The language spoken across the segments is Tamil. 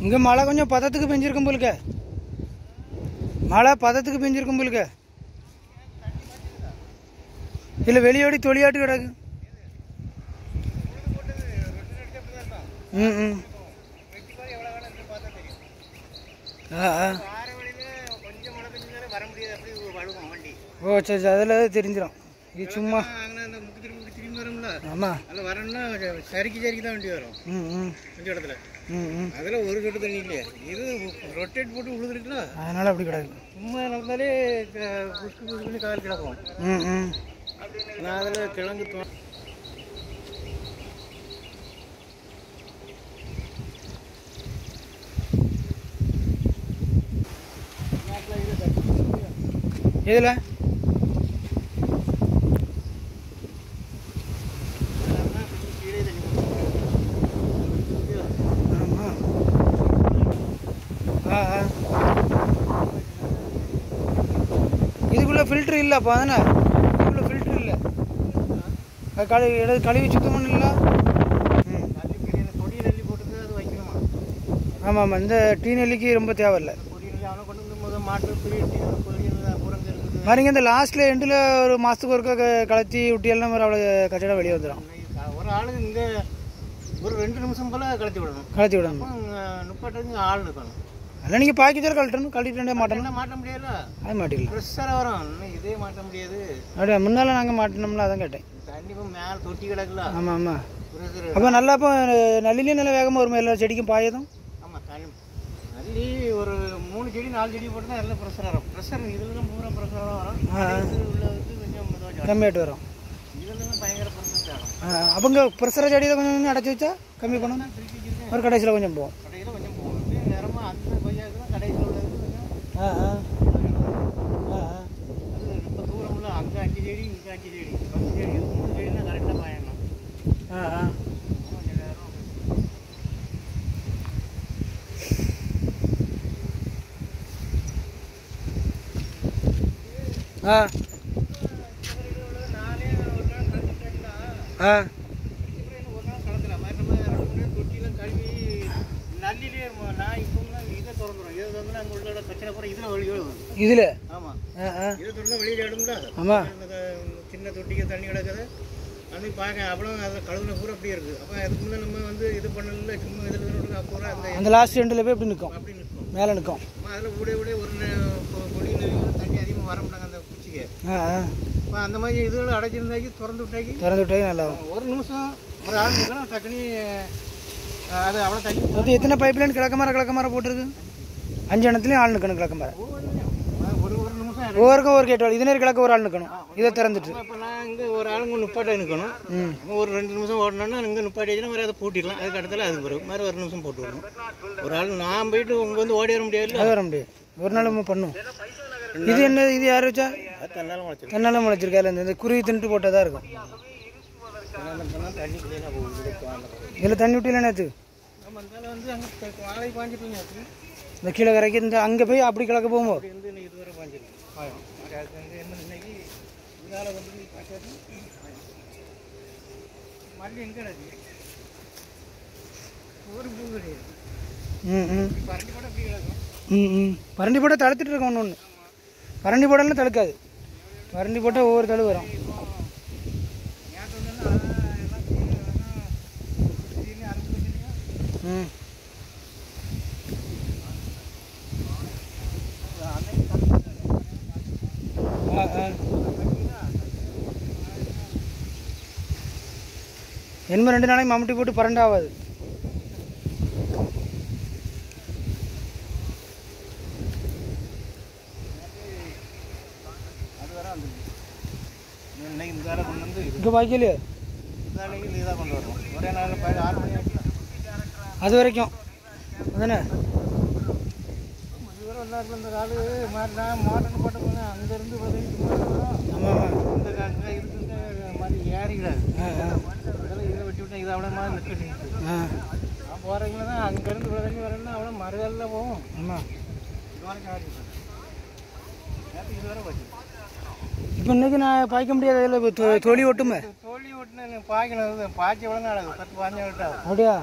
இங்கே மழை கொஞ்சம் பதத்துக்கு பெஞ்சிருக்கும் போலுக்க மழை பதத்துக்கு பெஞ்சிருக்கும் போலுக்க இல்லை வெளியோடி தொழியாட்டு கிடக்கு ம் ம் ஆ ஆ கொஞ்சம் மழை பெஞ்சு வர முடியாது அப்படி வழுவும் வண்டி ஓ சரி சரி அதில் தெரிஞ்சிடும் இது சும்மா அங்கே அந்த முக்கு திரும்பி முக்கு திரும்பி வரும்ல ஆமாம் அதில் வரணும்னா சரிக்கு சரிக்கு தான் வண்டி வரும் ம் ம் இந்த இடத்துல ம் ம் அதில் ஒரு சொட்டு தண்ணி இல்லையா இது ரொட்டேட் போட்டு உழுதுருக்குல்ல அதனால் அப்படி கிடக்கு சும்மா நடந்தாலே க- புஷ்கு புஷ்குன்னு கால் கிடக்கும் ம் ம் நான் அதில் கிழங்கு தோ எதில் கீழே தண்ணி போட்டு ஆமாம் ஆ ஆ இதுக்குள்ளே ஃபில்ட்ரு இல்லை அப்போ தானே இதுக்குள்ளே ஃபில்ட்ரு இல்லை அது கழுவி எடு கழுவி சுத்தம் பண்ணல ம் தள்ளி பெரிய கொடி நெல்லி போட்டு அது வைக்கணுமா ஆமாம் ஆமாம் இந்த டீ நெல்லிக்கு ரொம்ப தேவையில்ல கொடி நெல்லி அவனை கொண்டு வந்து முதல் மாட்டு பெரிய கொடி புறங்க இருக்குது மாதிரிங்க இந்த லாஸ்ட்டில் எண்டில் ஒரு மாதத்துக்கு ஒருக்கா க- கலத்தி விட்டி எல்லாம் மாதிரி அவ்வளோ கச்சடா வெளியே வந்துடும் ஒரு ஆளு இந்த ஒரு ரெண்டு நிமிஷம் போல கழட்டி விடணும் கலத்தி விடணும் முப்பட்டதுக்கு ஆள் இருக்கணும் அதில் நீங்கள் பாக்கெட்டில் கழட்டணும் கழட்டிட்டு மாட்டணும் என்ன மாட்ட முடியல அது மாட்டிக்கல ப்ரெஷராக வரும் இன்னும் இதே மாட்ட முடியாது அப்படியா முன்னால் நாங்கள் மாட்டினோம்ல அதான் கேட்டேன் தண்ணி இப்போ மேலே தொட்டி கிடக்குல ஆமாம் ஆமாம் ப்ரெஷர் அப்போ நல்லா இப்போ நல்லிலையும் நல்லா வேகமாக வருமா எல்லா செடிக்கும் பாயதும் ஆமாம் தண்ணி தள்ளி ஒரு மூணு செடி நாலு செடி போட்டுனா எல்லாம் ப்ரெஷர் வரும் ப்ரெஷர் இதில் தான் பூரா ப்ரெஷராக வரும் கடைசி உள்ள வந்து கொஞ்சம் மெதுவாக கம்மியாയിട്ട് வரும் இதில் தான் பயங்கர ப்ரெஷர் ஆகும் ஆ, அப்போ இங்கே ப்ரெஷரை செடியில் கொஞ்சம் கொஞ்சம் அடைச்சி வச்சா கம்மி பண்ணணும் திருப்பி வச்சிருக்கேன் ஒரு கடைசியில் கொஞ்சம் போகும் கடையில் கொஞ்சம் போகும் அப்படியே நேரமாக அந்த கொய்யாவுக்கு தான் கடைசியில் உள்ளதுக்கு கொஞ்சம் ஆ ஆ ஆ ஆ அது ரொம்ப தூரம் உள்ள அங்கே அஞ்சு செடி இங்கே அஞ்சு செடி பத்து செடி இது மூணு செடினா கரெக்டாக பயணம் ஆ ஆ கொஞ்சம் நேரம் ஆ நானே ஒரு நாள் கழிச்சுட்டேன்னா ஆ இப்படி ஒரு நாள் கலந்துடலாம் மாதிரி நம்ம ரெண்டு மூணு நாள் தொட்டிலாம் கழுவி நல்லிலே நான் இப்போ இதை திறந்துடும் இதை திறந்து அங்கே உள்ள பிரச்சனை கூட இதில் வழி வரும் இதில் ஆமாம் ஆ ஆ இதை திறந்தா வெளியில் இடம்ல ஆமாம் அந்த சின்ன தொட்டிக்கு தண்ணி கிடக்குது அது பார்க்க அவ்வளோ அதில் கழுவுன பூரா அப்படியே இருக்குது அப்போ அதுக்கு முன்னே நம்ம வந்து இது பண்ணல சும்மா இதில் தான் பூரா அந்த அந்த லாஸ்ட் எண்டில் போய் இப்படி நிற்கும் அப்படி நிற்கும் மேலே நிற்கும் அதில் விட விட ஒரு நே- கொ- கொடி நிறைய தண்ணி அதிகமாக வர மாட்டாங்க அந்த குச்சிக்கு ஆ ஆ இப்போ அந்த மாதிரி இதுகள் அடைச்சிருந்தாக்கி திறந்து விட்டாக்கி திறந்து விட்டாலே நல்லா இருக்கும் ஒரு நிமிஷம் ஒரு ஆள் நிற்கணும் டக்குனி அஹ், அது அவ்வளோ தண்ணி அது எத்தனை பைப் லைன் கிழக்க மரம் கிழக்க மரம் போட்டிருக்கு அஞ்சு இடத்துலையும் ஆள் நிற்கணும் கிழக்க மரம் ஒவ்வொன்றும் ஒரு ஒரு நிமிஷம் ஒவ்வொருக்கும் ஒரு கேட்டு இதே கிழக்க ஒரு ஆள் நிற்கணும் இதை திறந்துட்டு இப்போ நான் இங்கே ஒரு ஆளுங்க நிப்பாட்ட நிற்கணும் ம் அப்போ ஒரு ரெண்டு நிமிஷம் ஓடணும்னா இங்கே நிப்பாட்டிச்சுன்னா மாதிரி அதை பூட்டிடலாம் அதுக்கு அடுத்தால அது பிறகு மாதிரி ஒரு நிமிஷம் போட்டு விடணும் ஒரு ஆள் நான் போயிட்டு உங்க வந்து ஓடி வர முடியாது அது வர முடியாது ஒரு நாள் நம்ம பண்ணும் இது என்ன இது யார் வச்சா அது தன்னால முளைச்சிடும் தன்னால முளைச்சிருக்கா இல்லை இந்த குருவி தின்ட்டு போட்டதா இருக்கும் தண்ணி கிளீனாக போகுது இதில் தண்ணி விட்டு நேற்று நம்ம இருந்தாலும் வந்து அங்கே வாழை பாஞ்சிட்டு அப்படி இந்த கீழே கரைக்கு இந்த அங்கே போய் அப்படி கிழக்க போகும்போது அப்படி வந்து இன்னைக்கு இதுவரை பாஞ்சிடும் ஆயம் அதுக்கு வந்து என்ன இன்னைக்கு இதால் வந்து நீ பார்க்கறது மல்லி எங்கே கிடக்கு ஒரு பூ கிடையாது ம் ம் பரண்டி கூட அப்படி கிடக்கும் ம் ம் பரண்டி போட்டால் தடுத்துட்டு இருக்கோம் ஒன்று ஒன்று பரண்டி போட்டாலும் தடுக்காது பரண்டி போட்டால் ஒவ்வொரு தடு வரும் நேற்று வந்து எல்லாம் கீழே வேணா திடீர்னு அறுப்பு வச்சுருக்கேன் ம் ஆ ஆ எண்பது ரெண்டு நாளைக்கு மம்முட்டி போட்டு பரண்டாகாது அது வர வந்து இன்னைக்கு இந்த வேலை கொண்டு வந்து இது இப்போ பாய்க்கலையே இந்த வேலைக்கு இதாக கொண்டு வருவோம் ஒரே நாளில் பயிர் ஆறு மணி ஆச்சு அது வரைக்கும் அதானே இதுவரை வந்தாருல இந்த காலு மாதிரி நான் மோட்டர்னு போட்ட போனேன் அங்கேருந்து பார்த்தீங்கன்னா ஆமாம் ஆமாம் இந்த அங்கே இருக்குன்ற மாதிரி ஏறிக்கிறாரு ஆ ஆ இதெல்லாம் இதை வெட்டி விட்டேன் இது அவ்வளோ மாதிரி நிற்கிட்டு ஆ நான் போகிறவங்கள தான் அங்கேருந்து இவ்வளோ தண்ணி வரேன்னா அவ்வளோ மறுதலில் போகும் ஆமாம் இது வரைக்கும் ஆடி நேற்று இது வரை போச்சு இப்போ இன்னைக்கு நான் பாய்க்க முடியாது அதில் இப்போ தொ- தொலி ஒட்டுமே தோழி விட்டுன்னு பாய்க்கணும் பாய்ச்சி எவ்வளோ நாள் ஆகுது பத்து பாஞ்சு விட்டு ஆகும் அப்படியா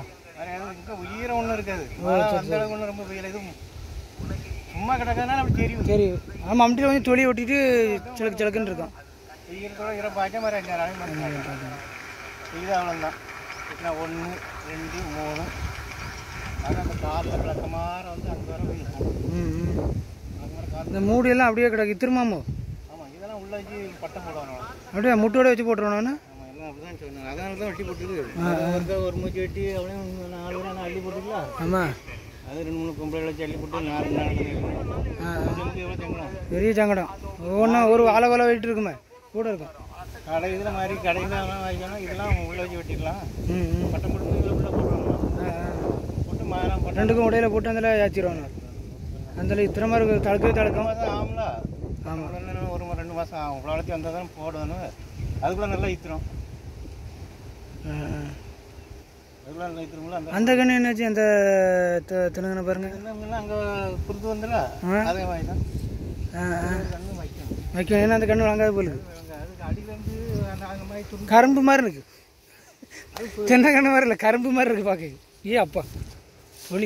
வேற எதுவும் இங்கே உயிரை ஒன்றும் இருக்காது மழை அந்த அளவுக்கு ஒன்றும் ரொம்ப வெயில் இது சும்மா கிடக்கிறதுனால அப்படி தெரியும் சரி ஆமாம் அம்ட்டியில் கொஞ்சம் தொழில் ஒட்டிட்டு சிலக்கு சிலக்குன்னு இருக்கான் ஈரத்தோட ஈர பார்க்க மாதிரி ரெண்டு நாளைக்கு பண்ணுறாங்க இது அவ்வளோதான் இப்போ ஒன்று ரெண்டு மூணு அது அந்த காற்று விளக்கமாற வந்து அங்கே வர இருக்கும் ம் ம் அங்கே வர காற்று இந்த மூடியெல்லாம் அப்படியே கிடக்கு திரும்பாமோ ஆமாம் இதெல்லாம் உள்ள வச்சு பட்டம் போடணும் அப்படியே முட்டோட வச்சு போட்டுருவோம் ஆமாம் எல்லாம் அப்படி தான் சொன்னாங்க அதனால தான் வெட்டி போட்டுருக்கு ஒருக்க ஒரு மூச்சு வெட்டி அப்படியே நாலு பேர் அள்ளி போட்டுக்கலாம் ஆமாம் அது ரெண்டு மூணு பொம்பளை வச்சு அள்ளி போட்டு நாலு நாலு ஆ எவ்வளோ தேங்கலாம் பெரிய சங்கடம் ஒவ்வொன்றா ஒரு வாழை வாழை வெயிட் இருக்குமே கூட இருக்கும் கடை இதில் மாதிரி கடையில் வாங்கிக்கணும் இதெல்லாம் உள்ள வச்சு வெட்டிடலாம் ம் ம் பட்டம் போட்டு இதில் உள்ள போட்டுருவோம் ஆ, ஆ. போட்டு மாறம் பட்டம் ரெண்டுக்கும் உடையில போட்டு அதில் ஏற்றிடுவாங்க அதில் இத்தனை மாதிரி இருக்கு தடுக்கவே தடுக்கும் மாதம் ஆகும்ல ஆமாம் அவ்வளோ நேரம் ஒரு ரெண்டு மாதம் ஆகும் இவ்வளோ வளர்த்தி வந்தால் தான் போடணும் அதுக்குள்ளே நல்லா இத்துரும் ஆ, ஆ. அதுக்குள்ளே நல்லா இத்துருங்களா அந்த அந்த கண்ணு என்னாச்சு அந்த தினங்கண்ணை பாருங்க இன்னும் அங்கே புரிது வந்துல ஆ. அதே மாதிரி தான் ஆ ஆ கண்ணு வைக்கணும் வைக்கும் ஏன்னா அந்த கண்ணு வாங்காத போலுது அதுக்கு அடியிலேருந்து அந்த அந்த மாதிரி துணி கரும்பு மாதிரி இருக்கு தென்னை கண்ணு மாதிரி இல்லை கரும்பு மாதிரி இருக்கு பார்க்க ஏ அப்பா ஒளி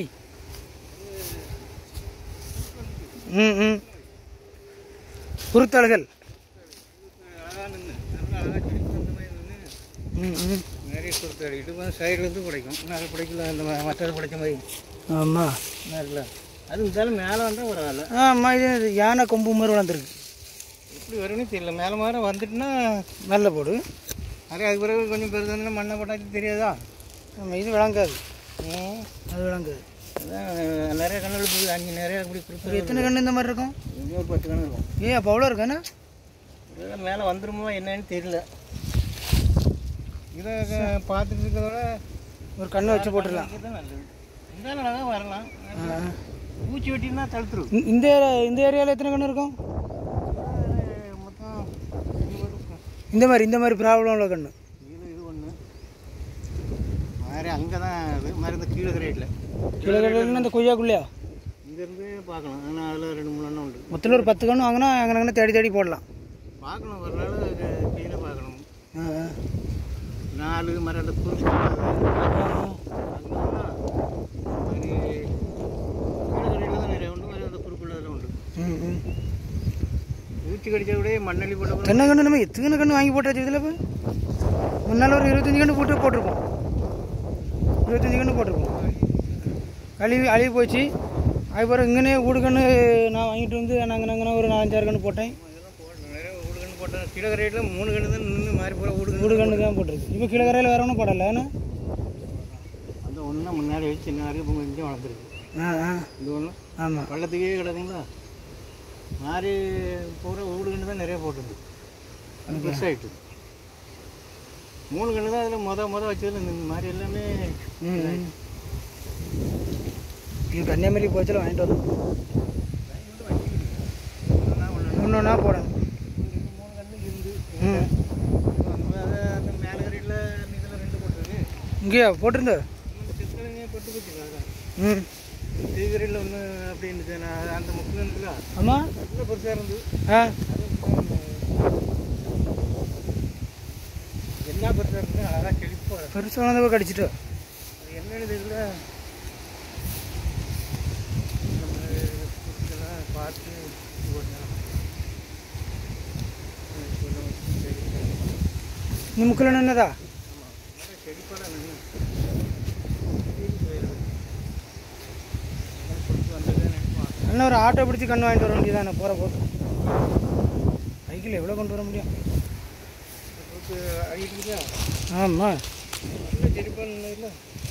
ம் ம் குருத்தழுகள் அழகாக நின்று நல்லா அழகாக செடிக்கு அந்த மாதிரி நின்று ம் ம் நிறைய கொடுத்து இது வந்து சைட்லேருந்து பிடிக்கும் நிறைய பிடிக்கல இந்த ம- மற்றது பிடிச்ச மாதிரி ஆமாம் நிறைய அது இருந்தாலும் மேலே வந்தால் ஒரு ஆள் ஆமாம் இது இது யானை கொம்பு மாதிரி வளர்ந்துருக்கு எப்படி வரும்னு தெரியல மேலே மாதிரி வந்துட்டுன்னா நல்ல போடு நிறைய அதுக்கு பிறகு கொஞ்சம் பெருசு வந்து மண்ணை போட்டாச்சு தெரியாதா ஆமாம் இது விளங்காது ம் அது விளங்காது அதான் நிறைய கண்ணுகள் போய் அங்கே நிறைய இப்படி ஒரு கொடுத்து எத்தனை கண்ணு இந்த மாதிரி இருக்கும் இன்னும் ஒரு பத்து கண்ணு இருக்கும் ஏ அப்போ அவ்வளோ இருக்கானே இதெல்லாம் மேலே வந்துருமோ என்னன்னு தெரியல இதை க- பார்த்துட்டு இருக்கிறதோட ஒரு கண்ணு வச்சு போட்டுடலாம் தான் நல்லது இந்த அழகாக வரலாம் ஆ. பூச்சி வெட்டினா தடுத்துரும் இந்த- இந்த இந்த ஏரியாவில் எத்தனை கண்ணு இருக்கும் மொத்தம் இது வரும். இந்த மாதிரி இந்த மாதிரி ப்ராப்ளம் உள்ள கண்ணு இது இது ஒன்று மாதிரி அங்கே தான் இது மாதிரி இந்த கீழே கிரேட்டில் கீழே கடையில் இந்த கொய்யாக்குள்ளையா இங்கேருந்து பார்க்கணும் ஆனால் அதில் ரெண்டு மூணு எண்ணம் உண்டு மொத்தத்தில் ஒரு பத்து கண்ணு வாங்கினா அங்கே தேடி தேடி போடலாம் பார்க்கணும் ஒரு நாள் கீழே பார்க்கணும் ஆ, ஆ. நாலு மரம் அந்த குறுக்கு நிறைய உண்டு மாதிரி அந்த குறுக்குள்ளதில் உண்டு ம் ம் ஊற்றி கடிச்ச விட மண்ணள்ளி போட்ட கூட தென்னை கண்ணு நம்ம எத்தனை கண்ணு வாங்கி போட்டாச்சு இதில் இப்போ முன்னால் ஒரு இருபத்தஞ்சி கண்ணு போட்டு போட்டிருப்போம் இருபத்தஞ்சி கண்ணு போட்டிருப்போம் கழுவி அழுகி போச்சு அதுக்கப்புறம் இங்கனே வீடு கண்ணு நான் வாங்கிட்டு வந்து நாங்கள் நாங்கள் ஒரு நாலஞ்சாறு கண்ணு போட்டேன் இதெல்லாம் போடணும் நிறைய வீடு கண்ணு போட்டேன் கீழே ரேட்டில் மூணு கண்ணு தான் நின்று மாறி போகிற வீடு வீடு கண்ணு தான் போட்டிருக்கு இப்போ கீழே கரையில் வேற ஒன்றும் போடல ஏன்னா அந்த ஒன்று தான் முன்னாடி வச்சு சின்ன வரைக்கும் இப்போ கொஞ்சம் வளர்ந்துருக்கு ஆ ஆ இது ஒன்று ஆமாம் பள்ளத்துக்கே கிடக்குங்களா மாறி போகிற வீடு கண்ணு தான் நிறைய போட்டுருந்து அது பெருசாகிட்டு மூணு கண்ணு தான் அதில் மொத மொத வச்சதில் இந்த மாதிரி எல்லாமே ம் ம். இது கன்னியாகுமரி போச்சில் வாங்கிட்டு வந்தோம் ஒன்று ஒன்றா போடணும் மூணு கண்ணு இருந்து ம் அது அந்த மேலே கரையில் இதில் ரெண்டு போட்டுருக்கு இங்கேயா போட்டிருந்த நம்ம சித்தனையே பட்டு போச்சுக்காங்க ம் தீவிரையில் ஒன்று அப்படி இருந்துச்சு நான் அந்த முக்கியம் இருக்குல்ல ஆமாம் ரொம்ப பெருசாக இருந்து ஆ என்ன பெருசாக இருந்து அழகாக செழிப்பாக இருக்கு. பெருசாக வளர்ந்தப்போ கடிச்சிட்டோம் அது என்னன்னு தெரியல நம்ம இதெல்லாம் பார்த்து இது பண்ணலாம். கொஞ்சம் செழிப்பா- நீ முக்கில் நின்னதா நல்லா செழிப்பாக நின்று போயிடுது கொடுத்து வந்ததே நினைப்பான் இன்னும் ஒரு ஆட்டோ பிடிச்சி கண்ணு வாங்கிட்டு வர வேண்டியதானே போகிற போது சைக்கிள் எவ்வளோ கொண்டு வர முடியும் கொடுத்து அழிக்குதா ஆமாம் நல்ல செழிப்பாக நின்று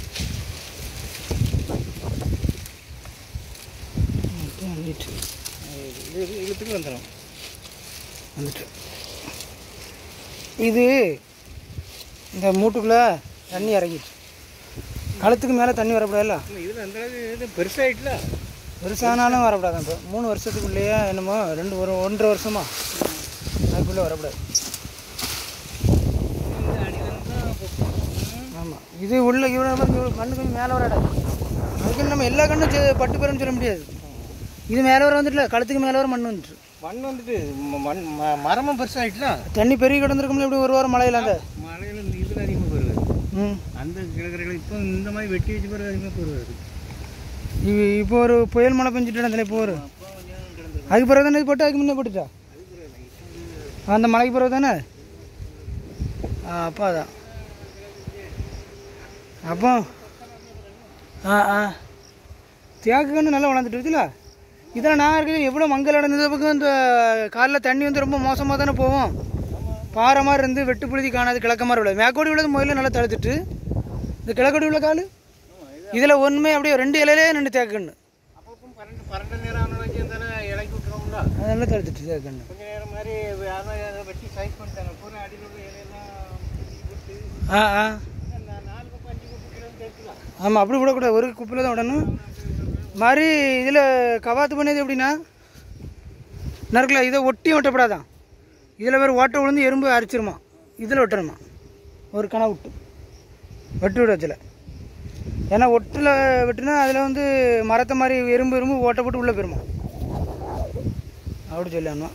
வந்துட்டு இது இழுத்துக்கு வந்துடும் வந்துட்டு இது இந்த மூட்டுக்குள்ளே தண்ணி இறங்கிட்டு கழுத்துக்கு மேலே தண்ணி வரக்கூடாதுல்ல இதில் அந்த அளவுக்கு இது பெருசாகிட்டுல பெருசானாலும் வரக்கூடாது இப்போ மூணு வருஷத்துக்குள்ளேயே என்னமோ ரெண்டு ஒரு ஒன்றரை வருஷமா அதுக்குள்ளே வரக்கூடாது இந்த அடிதான் தான் ஆமாம் இது உள்ள இவ்வளோ இவ்வளோ கண்ணு கொஞ்சம் மேலே வராடாது அதுக்கு நம்ம எல்லா கண்ணும் செ- பட்டு பெறும்னு சொல்ல முடியாது இது மேலே வர வந்துட்டுல கழுத்துக்கு மேலே வர மண் வந்துட்டு மண் வந்துட்டு ம- மண் ம- மரமும் பெருசாகிட்டுல தண்ணி பெருகி கிடந்திருக்கும்ல இப்படி ஒரு வாரம் மழையில அந்த மழையில் இதில் அதிகமாக வருது ம் அந்த கிழக்கரைகள் இப்போ இந்த மாதிரி வெட்டி வச்சு பிறகு அதிகமாக போடுவார் இ- இப்போ ஒரு புயல் மழை பெஞ்சிட்டு இருந்தாலே இப்போ ஒரு அப்போ கொஞ்சம் கிடந்தது அதுக்கு பிறகு தானே இது போட்டு அதுக்கு முன்னே போட்டுட்டா அந்த மலைக்கு பிறகு தானே ஆ அப்போ அதான் அப்போ ஆ ஆ தேக்கு கன்று நல்லா வளர்ந்துட்டு இருக்குல்ல இதில் நான் இருக்கிறது எவ்வளோ மங்கல் அடைந்தது பக்கம் இந்த காலில் தண்ணி வந்து ரொம்ப மோசமாக தானே போவோம் பாறை மாதிரி இருந்து வெட்டு புழுதி காணாது கிழக்க மாதிரி உள்ளது மேக்கோடி உள்ளது முதல்ல நல்லா தடுத்துட்டு இந்த கிழக்கோடி உள்ள கால் இதில் ஒன்றுமே அப்படியே ரெண்டு இலையிலே ரெண்டு தேக்கு கன்று அப்பப்போ பன்னெண்டு பன்னெண்டு நேரம் ஆனோடனே இருந்தானே இறக்கி விட்டுருவோம்ல அதெல்லாம் தடுத்துட்டு தேக்கு கன்று கொஞ்ச நேரம் மாதிரி யாரும் வெட்டி சைஸ் பண்ணிட்டாங்க பூரா அடியில் உள்ள இலையெல்லாம் விட்டு ஆ ஆ நாலு பக்கம் அஞ்சு பக்கம் கிலோ கேட்கலாம் ஆமாம் அப்படி விடக்கூடாது ஒரு குப்பையில் தான் விடணும் மாதிரி இதில் கவாத்து பண்ணது எப்படின்னா நறுக்கல இதை ஒட்டியும் ஒட்டப்படாதான் இதில் வேறு ஓட்டை விழுந்து எறும்பு அரிச்சிருமா இதில் வெட்டணுமா ஒரு கணை விட்டு வெட்டி விட வச்சல ஏன்னா ஒட்டில் வெட்டினா அதில் வந்து மரத்தை மாதிரி எறும்பு எறும்பு ஓட்டை போட்டு உள்ளே போயிருமா அப்படி சொல்லணும்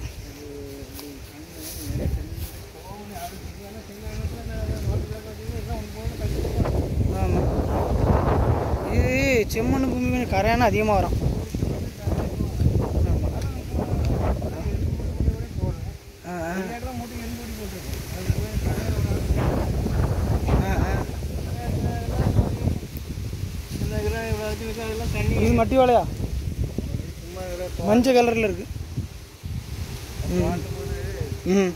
ஆமாம் இது செம்மண் பூமி கொஞ்சம் கரையான அதிகமாக வரும் ஆ, ஆ. ஆ, ஆ. அதெல்லாம் தண்ணி இது மட்டி வாழையா சும்மா இதில் மஞ்சள் கலரில் இருக்கு ம் ம்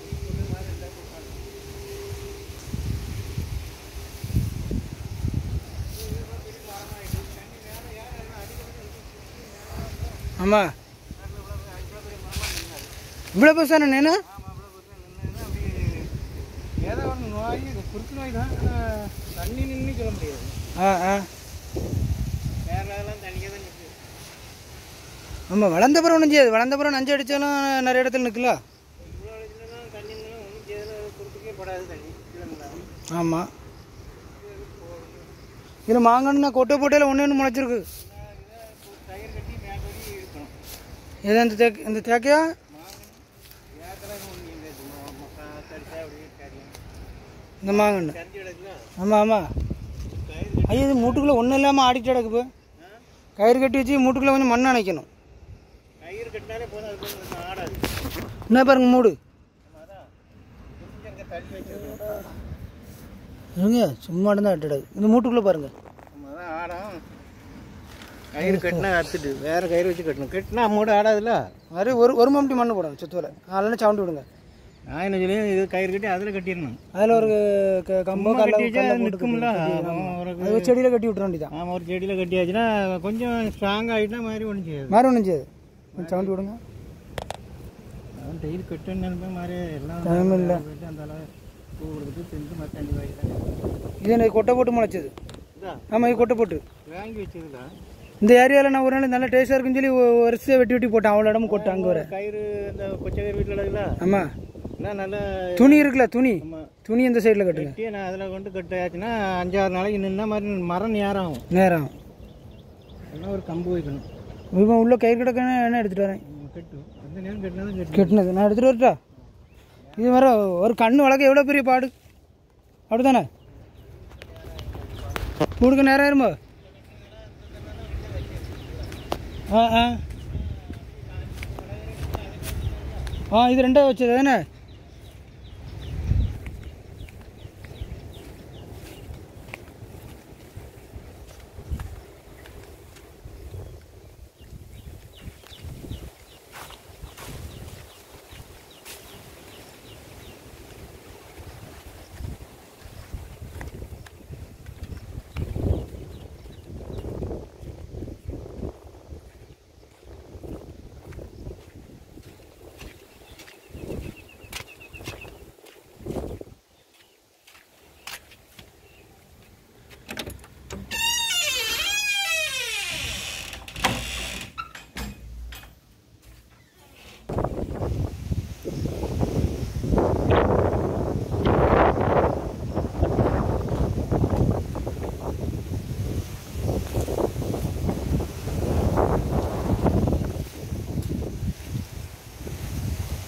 ஆமாம் இவ்வளோ பெருசான நேனா ஏதோ ஒரு நோய் இது குறுக்கு நோய் தான் ஆனா தண்ணி நின்று சொல்ல முடியாது ஆ ஆ கேரளாலாம் தண்ணியே தான் நிற்குது ஆமாம் வளர்ந்த பிறகு ஒன்றும் செய்யாது வளர்ந்த பிறகு நஞ்சு அடித்தாலும் நிறைய இடத்துல நிற்கல இவ்வளோ இடத்துலலாம் தண்ணி நின்று ஒன்றும் செய்யல குறுக்கே படாது தண்ணி கீழே ஆமாம் இதில் மாங்கன்னா கொட்டை போட்டையில் ஒன்று ஒன்று முளைச்சிருக்கு டயர் கட்டி மேக்கடி இருக்கணும் எது இந்த தேக்கு இந்த தேக்கையா ஏக்கெல்லாம் ஒன்றும் இல்லை தடிச்சா அப்படியே கரியும் இந்த மாங்கன்று கரிஞ்சு கிடக்குல ஆமாம் ஆமாம் டயர் ஐயோ இது மூட்டுக்குள்ளே ஒன்றும் இல்லாமல் ஆடிட்டு கிடக்கு இப்போ கயிறு கட்டி வச்சு மூட்டுக்குள்ளே கொஞ்சம் மண் அணைக்கணும் கயிறு கட்டினாலே போதும் அது கொஞ்சம் ஆடாது என்ன பாருங்க மூடு அதான் கொஞ்சம் இங்கே தள்ளி வச்சிருக்கோம் இருங்க சும்மா இருந்தால் அட்டிடாது இந்த மூட்டுக்குள்ளே பாருங்க நம்ம தான் ஆடும் கயிறு கட்டினா அறுத்துட்டு வேற கயிறு வச்சு கட்டணும் கட்டினா அம்மோட ஆடாதுல்ல மாதிரி ஒரு ஒரு மம்டி மண் போடணும் சுற்றுல அதெல்லாம் சவுண்டு விடுங்க நான் என்ன சொல்லி இது கயிறு கட்டி அதில் கட்டிடணும் அதில் ஒரு க- கம்போ சும்மா கல்ல கட்டி வச்சா கல்ல அது போட்டு நிற்கும்ல கட்டி, ஆமா. ஒரு அது ஒரு செடியில் கட்டி விட்டுற வேண்டியதான் ஆமாம் ஒரு செடியில் கட்டியாச்சுன்னா கொஞ்சம் ஸ்ட்ராங் ஆகிட்டா மாதிரி ஒன்றும் செய்யாது மாதிரி ஒன்றும் செய்யாது கொஞ்சம் சவுண்டு விடுங்க அவன் டெய்லி கட்டுன்னு நினைப்பேன் மாதிரி எல்லாம் டைம் இல்லை போயிட்டு அந்த அளவு பூ கொடுத்துட்டு திண்டு மற்ற அஞ்சு வாங்கிட்டேன் இது எனக்கு கொட்டை போட்டு முளைச்சது இதா ஆமாம் இது கொட்டை போட்டு வாங்கி வச்சதுல இந்த ஏரியாவில் நான் ஒரு நாள் நல்லா டேஸ்டாக இருக்குன்னு சொல்லி ஒரு வருஷம் வெட்டி வெட்டி போட்டேன் அவ்வளோ இடமும் கொட்டை அங்கே வர கயிறு இந்த கொச்சை கயிறு வீட்டில் இருக்குல்ல ஆமாம் நான் நல்லா துணி இருக்குல்ல துணி ஆமாம் துணி இந்த சைடில் கட்டுங்க கட்டி நான் அதில் கொண்டு கட்டாச்சுன்னா அஞ்சாறு நாளைக்கு நின்ன மாதிரி மரம் நேரம் ஆகும் நேரம் எல்லாம் ஒரு கம்பு வைக்கணும் இப்போ உள்ள கயிறு கிடக்குன்னு என்ன எடுத்துகிட்டு வரேன் ம், கட்டு அந்த நேரம் கட்டினா தான் கட்டு கெட்டினது நான் எடுத்துகிட்டு வரட்டா இது வர ஒரு கண்ணு வளர்க்க எவ்வளோ பெரிய பாடு அப்படிதானே கொடுக்க நேரம் ஆயிருமா ஆ ஆ ஆ இது ரெண்டாவது வச்சது தானே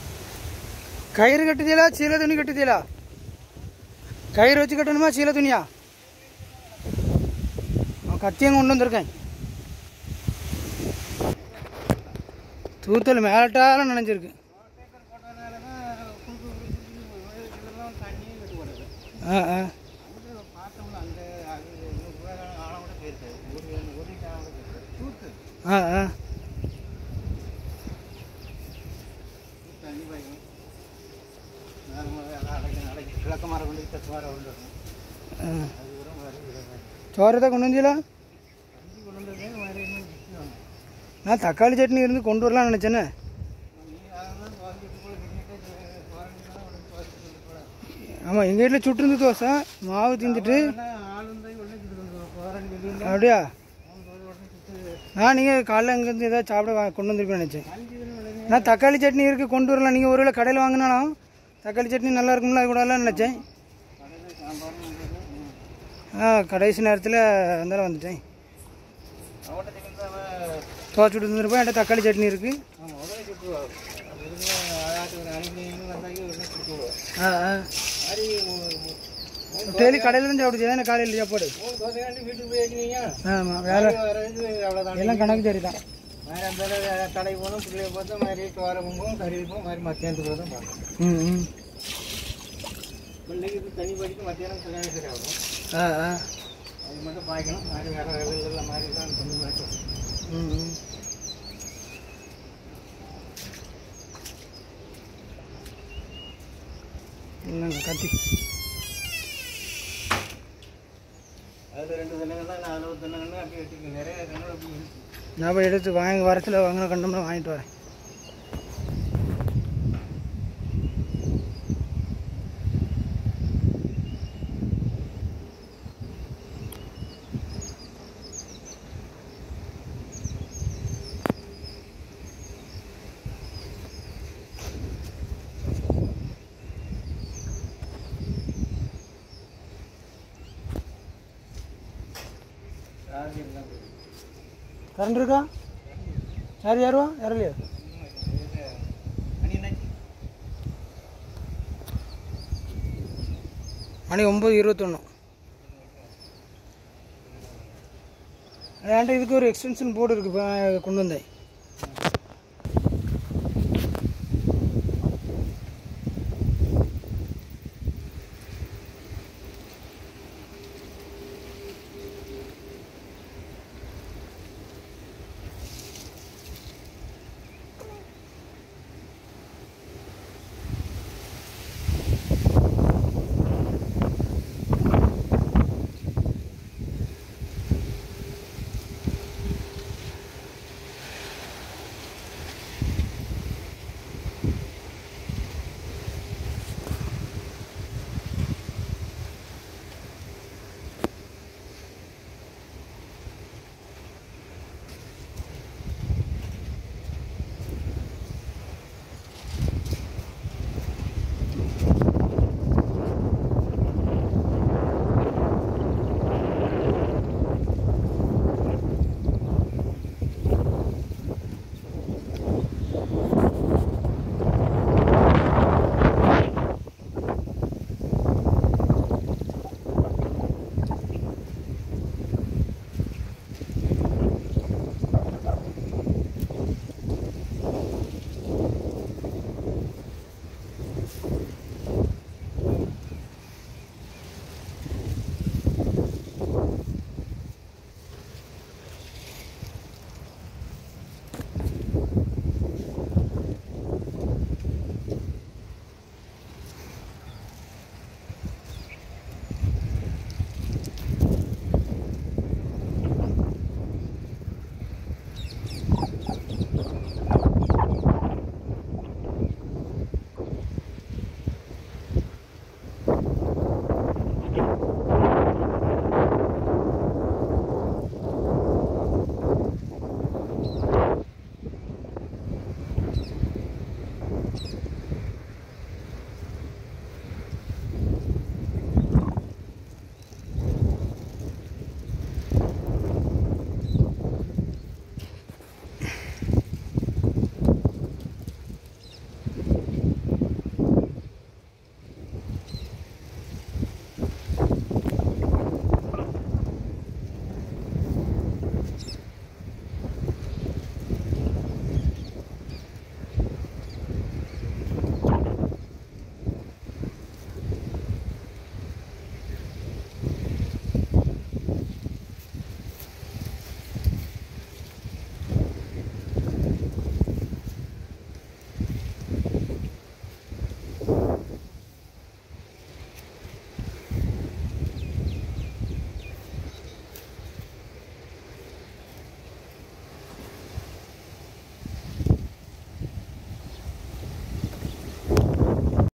கயிறு கட்டுதீங்களா சீலை துணி கட்டுதீங்களா கயிறு வச்சு கட்டணுமா சீலை துணியா கத்தியும் கொண்டு வந்திருக்கேன் தூத்தல் மேலட்டாலும் நினைஞ்சிருக்கு டேக்கர் போட்டதுனால தான் குறுக்கு குறுக்கு இதெல்லாம் தண்ணியும் கட்டு வருது ஆ ஆ அங்கே பார்த்தோம்னா அந்த அது இன்னும் கூட ஆழம் கூட போயிருக்காது ஒரு ஒரு inch ஆழம் கூட போயிருக்காது தூத்து ஆ ஆ தண்ணி பாய்க்கணும் நாலு மணி எல்லாம் அடைக்க அடைக்க கிழக்கு மரம் கொண்டு தெற்கு மரம் கொண்டு வரணும் ஆ. அது கூட மாதிரி சோறதை கொண்டு வந்தீங்களா தண்ணி கொண்டு வந்ததே மாதிரி இன்னும் நிற்கணும் நான் தக்காளி சட்னி இருந்து கொண்டு வரலாம்னு நினச்சேனே நீ அதெல்லாம் துவக்கிட்டு போல கிட்டிட்டு துவக்கிட்டு உடனே துவக்கிட்டு போல ஆமாம் எங்கள் வீட்டில் சுட்டிருந்து தோசை மாவு திந்துட்டு ஆளுந்தை உடனே கிட்டு போகிறேன்னு சொல்லி அப்படியா உடனே சுட்டு நான் நீங்கள் காலைல இங்கேருந்து ஏதாவது சாப்பிட வா- கொண்டு வந்திருப்பேன்னு நினச்சேன் அஞ்சு தினம் உடனே நான் தக்காளி சட்னி இருக்குது கொண்டு வரலாம் நீங்கள் ஒருவேளை கடையில் வாங்கினாலும் தக்காளி சட்னி நல்லா இருக்கும்ல அது கூடலாம் நினச்சேன் கடையில் சாம்பார்னு இருந்தது. ம். ஆ கடைசி நேரத்தில் வந்தாலும் வந்துட்டேன் அவன்கிட்ட சிக்கன் தான் அவன் தோசை சுட்டு வந்துருப்பேன் என்கிட்ட தக்காளி சட்னி இருக்குது ஆமாம் உடனே சுட்டுவாள் அது இருந்து ஆயாட்டு ஒரு அணிக்கு வந்தாக்கி உடனே சுட்டுவாள் ஆ ஆ மாதிரி மூணு டெய்லி கடையில் தான் சாப்பிடுச்சு தானே காலையில் சாப்பாடு மூணு தோசைக்காண்டி வீட்டுக்கு போய் வச்சுனீங்க ஆமாம் வேறு வர்றது அவ்வளோதான் எல்லாம் கணக்கு சரி தான் மாதிரி அந்த கடை போகணும் பிள்ளைய பார்த்தா மாதிரி தோரை பொங்கும் கறி இருக்கும் மாதிரி மத்தியானத்துக்கு கூட தான் பார்க்கணும் ம் ம் பிள்ளைக்கு இது தனி படிக்க மத்தியானம் கல்யாணம் சரி ஆகும் ஆ ஆ அது மட்டும் பாய்க்கணும் மாதிரி வேற வேலைகள் மாதிரி தான் கொஞ்சம் மாட்டோம் ம் ம் இல்லைங்க கத்தி அதில் ரெண்டு தினங்கள் தான் நான் அதில் தினங்கள் அப்படி வச்சுக்கேன் நிறைய தினங்கள் அப்படி இருக்கு நான் போய் எடுத்து வாங்கி வரத்தில் வாங்கின கண்டோம்னா வாங்கிட்டு வரேன் ராசி எல்லாம் போயிருக்கு. கரண்ட் இருக்கா சார் யாருவா யாரலையா மணி என்னாச்சு மணி ஒம்பது இருபத்தொன்று என்கிட்ட இதுக்கு ஒரு எக்ஸ்டென்ஷன் போர்டு இருக்குது இப்போ கொண்டு வந்தேன்